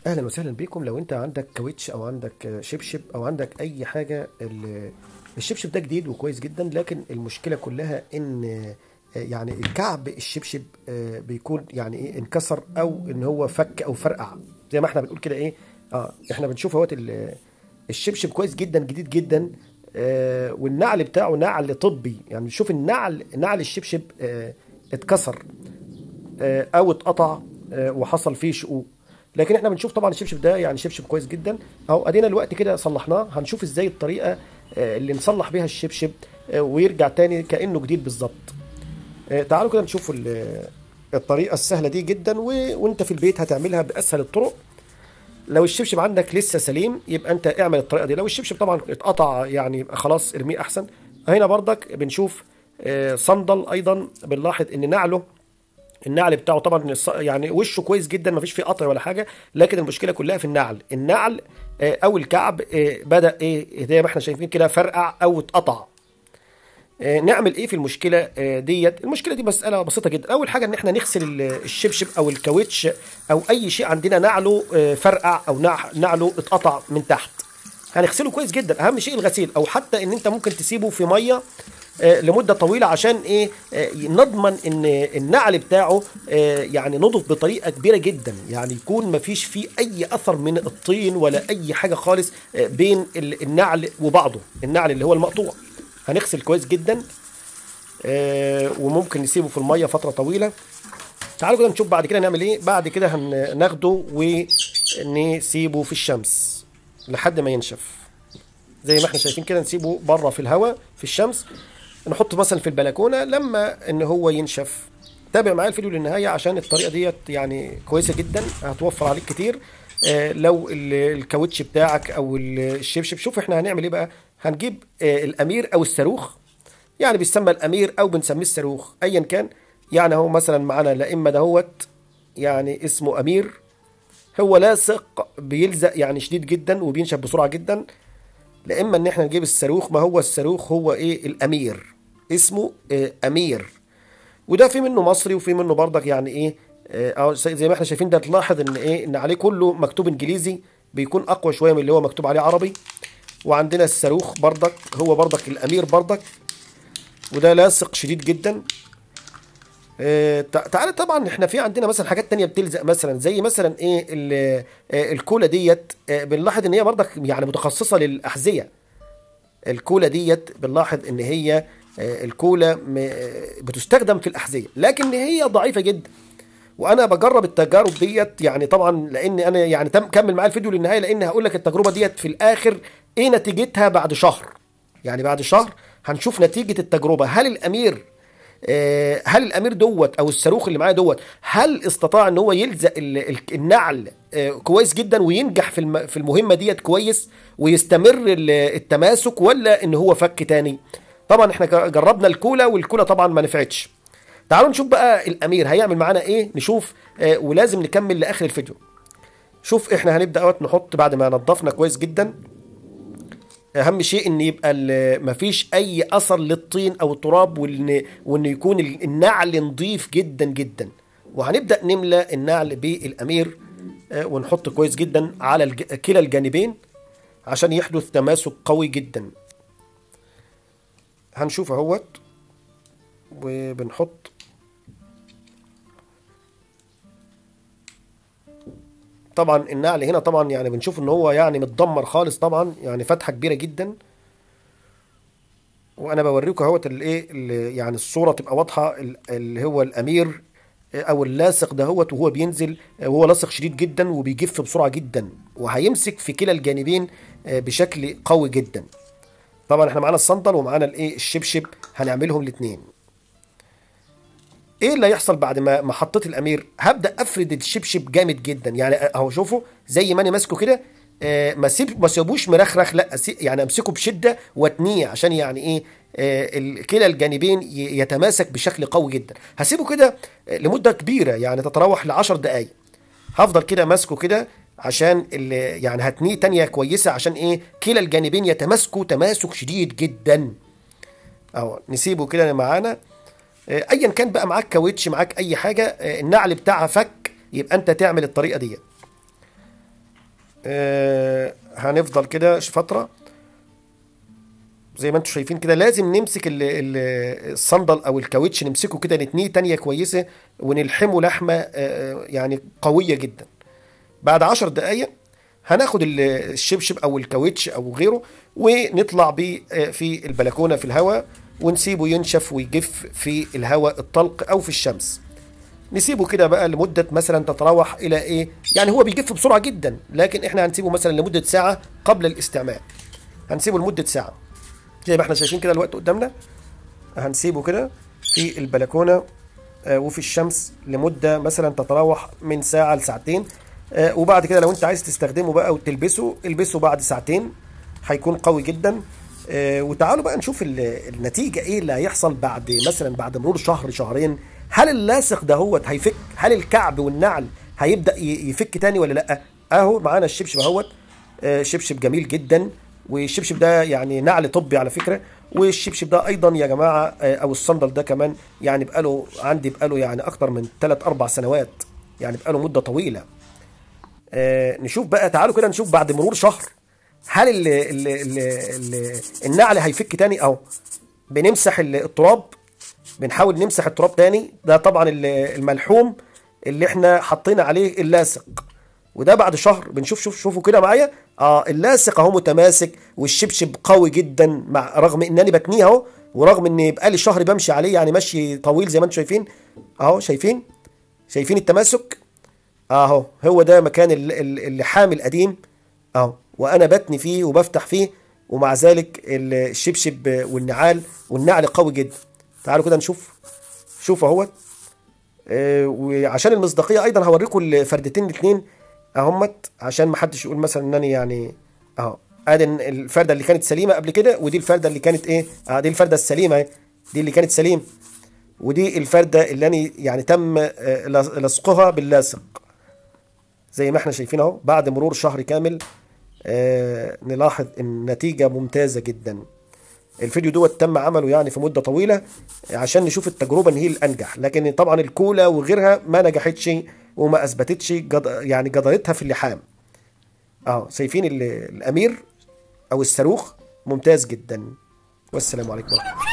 اهلا وسهلا بكم لو انت عندك كاوتش او عندك شبشب او عندك اي حاجه ال- الشبشب ده جديد وكويس جدا لكن المشكله كلها ان يعني الكعب الشبشب آه، بيكون يعني ايه انكسر او ان هو فك او فرقع زي ما احنا بنقول كده ايه اه احنا بنشوف اهوت ال- الشبشب كويس جدا جديد جدا آه، والنعل بتاعه نعل طبي يعني بنشوف النعل نعل الشبشب آه، اتكسر آه، او اتقطع آه، وحصل فيه شقوق لكن احنا بنشوف طبعا الشبشب ده يعني شبشب كويس جدا اهو ادينا الوقت كده صلحناه هنشوف ازاي الطريقه آه، اللي نصلح بيها الشبشب آه، ويرجع تاني كانه جديد بالظبط آه، تعالوا كده نشوفوا ال- الطريقه السهله دي جدا و... وانت في البيت هتعملها باسهل الطرق لو الشبشب عندك لسه سليم يبقى انت اعمل الطريقه دي لو الشبشب طبعا اتقطع يعني يبقى خلاص ارميه احسن هنا برضك بنشوف آه، صندل ايضا بنلاحظ ان نعله النعل بتاعه طبعا الص- يعني وشه كويس جدا ما فيش فيه قطع ولا حاجه لكن المشكله كلها في النعل النعل آه، او الكعب آه، بدا ايه زي ما احنا شايفين كده فرقع او اتقطع آه، نعمل ايه في المشكله آه، ديت المشكله دي مساله بسيطه جدا اول حاجه ان احنا نغسل ال- الشبشب او الكاوتش او اي شيء عندنا نعله آه، فرقع او نع- نعله اتقطع من تحت هنغسله كويس جدا اهم شيء الغسيل او حتى ان انت ممكن تسيبه في ميه آه، لمده طويله عشان ايه آه، نضمن ان النعل بتاعه آه، يعني نضف بطريقه كبيره جدا يعني يكون ما فيش فيه اي اثر من الطين ولا اي حاجه خالص آه، بين ال- النعل وبعضه النعل اللي هو المقطوع هنغسل كويس جدا آه، وممكن نسيبه في الميه فتره طويله تعالوا كده نشوف بعد كده نعمل ايه بعد كده هناخده ونسيبه في الشمس لحد ما ينشف زي ما احنا شايفين كده نسيبه بره في الهواء في الشمس نحطه مثلا في البلكونه لما ان هو ينشف تابع معايا الفيديو للنهايه عشان الطريقه ديت يعني كويسه جدا هتوفر عليك كتير آه، لو ال- الكاوتش بتاعك او ال- الشبشب شوف احنا هنعمل ايه بقى هنجيب آه، الامير او الصاروخ يعني بيسمى الامير او بنسميه الصاروخ ايا كان يعني هو مثلا معانا لا اما دهوت يعني اسمه امير هو لاصق بيلزق يعني شديد جدا وبينشف بسرعه جدا لا اما ان احنا نجيب الصاروخ ما هو الصاروخ هو ايه الامير اسمه آه، امير وده في منه مصري وفي منه برضك يعني ايه آه، أو زي زي ما احنا شايفين ده تلاحظ ان ايه ان عليه كله مكتوب انجليزي بيكون اقوى شويه من اللي هو مكتوب عليه عربي وعندنا الصاروخ برضك هو برضك الامير برضك وده لاصق شديد جدا آه، تع- تعالى طبعا احنا في عندنا مثلا حاجات تانية بتلزق مثلا زي مثلا ايه ال- آه، الكولا ديت آه، بنلاحظ ان هي برضك يعني متخصصة للأحذية الكولا ديت بنلاحظ ان هي آه، الكولا م- آه، بتستخدم في الأحذية لكن هي ضعيفة جدا وانا بجرب التجارب ديت يعني طبعا لان انا يعني تم كمل معايا الفيديو للنهايه لان هقول لك التجربه ديت في الاخر ايه نتيجتها بعد شهر يعني بعد شهر هنشوف نتيجه التجربه هل الامير آه، هل الامير دوت او الصاروخ اللي معايا دوت هل استطاع ان هو يلزق ال- ال- النعل آه، كويس جدا وينجح في الم- في المهمه ديت كويس ويستمر ال- التماسك ولا ان هو فك تاني طبعا احنا ج- جربنا الكولا والكولا طبعا ما نفعتش تعالوا نشوف بقى الامير هيعمل معانا ايه نشوف آه، ولازم نكمل لاخر الفيديو شوف احنا هنبدا اهوت نحط بعد ما نضفنا كويس جدا اهم شيء ان يبقى ال- مفيش اي اثر للطين او التراب وان وان يكون ال- النعل نظيف جدا جدا وهنبدا نملى النعل بالامير آه، ونحط كويس جدا على الج- كلا الجانبين عشان يحدث تماسك قوي جدا هنشوف اهوت وبنحط طبعا النعل هنا طبعا يعني بنشوف ان هو يعني متدمر خالص طبعا يعني فتحه كبيره جدا وانا بوريكم اهوت الايه ال- يعني الصوره تبقى واضحه ال- اللي هو الامير او اللاصق دهوت وهو بينزل وهو لاصق شديد جدا وبيجف بسرعه جدا وهيمسك في كلا الجانبين آه، بشكل قوي جدا طبعا احنا معانا الصندل ومعانا الايه الشبشب هنعملهم الاثنين ايه اللي هيحصل بعد ما ما حطيت الامير هبدا افرد الشبشب جامد جدا يعني اهو شوفوا زي ما انا ماسكه كده آه، ما سيب ما سيبوش مرخرخ لا أسي- يعني امسكه بشده واتنيه عشان يعني ايه آه، ال- كلا الجانبين ي- يتماسك بشكل قوي جدا هسيبه كده آه، لمده كبيره يعني تتراوح ل 10 دقائق هفضل كده ماسكه كده عشان ال- يعني هتنيه تانية كويسه عشان ايه كلا الجانبين يتماسكوا تماسك شديد جدا اهو نسيبه كده معانا آه، ايا كان بقى معاك كاوتش معاك اي حاجه آه، النعل بتاعها فك يبقى انت تعمل الطريقه دي آه هنفضل كده فتره زي ما انتم شايفين كده لازم نمسك ال- ال- الصندل او الكاوتش نمسكه كده نتنيه تانية كويسه ونلحمه لحمه آه، يعني قويه جدا بعد عشر دقايق هناخد ال- الشبشب او الكاوتش او غيره ونطلع بيه آه، في البلكونه في الهواء ونسيبه ينشف ويجف في الهواء الطلق او في الشمس نسيبه كده بقى لمدة مثلا تتراوح إلى إيه؟ يعني هو بيجف بسرعة جدا لكن إحنا هنسيبه مثلا لمدة ساعة قبل الاستعمال. هنسيبه لمدة ساعة. زي ما إحنا شايفين كده الوقت قدامنا هنسيبه كده في البلكونة آه، وفي الشمس لمدة مثلا تتراوح من ساعة لساعتين آه، وبعد كده لو أنت عايز تستخدمه بقى وتلبسه البسه بعد ساعتين هيكون قوي جدا آه، وتعالوا بقى نشوف ال- النتيجة ايه اللي هيحصل بعد مثلا بعد مرور شهر شهرين هل اللاصق دهوت هيفك هل الكعب والنعل هيبدأ ي- يفك تاني ولا لا اهو معانا الشبشب اهوت آه، شبشب جميل جدا والشبشب ده يعني نعل طبي على فكرة والشبشب ده ايضا يا جماعة آه، او الصندل ده كمان يعني بقاله عندي بقاله يعني اكتر من 3 4 سنوات يعني بقاله مدة طويلة آه، نشوف بقى تعالوا كده نشوف بعد مرور شهر هل ال ال ال ال النعل هيفك تاني اهو بنمسح ال- التراب بنحاول نمسح التراب تاني ده طبعا ال- الملحوم اللي احنا حطينا عليه اللاصق وده بعد شهر بنشوف شوف شوفوا كده معايا اه اللاصق اهو متماسك والشبشب قوي جدا مع رغم انني بتنيه اهو ورغم ان بقالي شهر بمشي عليه يعني مشي طويل زي ما انتم شايفين اهو شايفين شايفين التماسك اهو هو ده مكان ال- ال- اللحام القديم اهو وانا بتني فيه وبفتح فيه ومع ذلك ال- الشبشب والنعال والنعل قوي جدا تعالوا كده نشوف شوف اهوت آه، وعشان المصداقيه ايضا هوريكم الفردتين الاثنين اهمت عشان ما حدش يقول مثلا انني يعني اهو ادي الفرده اللي كانت سليمه قبل كده ودي الفرده اللي كانت ايه اه دي الفرده السليمه اهي دي اللي كانت سليم ودي الفرده اللي أنا يعني تم آه، لصقها باللاصق زي ما احنا شايفين اهو بعد مرور شهر كامل آه نلاحظ النتيجة ممتازة جدا الفيديو دوت تم عمله يعني في مدة طويلة عشان نشوف التجربة ان هي الانجح لكن طبعا الكولا وغيرها ما نجحتش وما اثبتتش جد يعني جدارتها في اللحام اه شايفين ال- الامير او الصاروخ ممتاز جدا والسلام عليكم ورحمة الله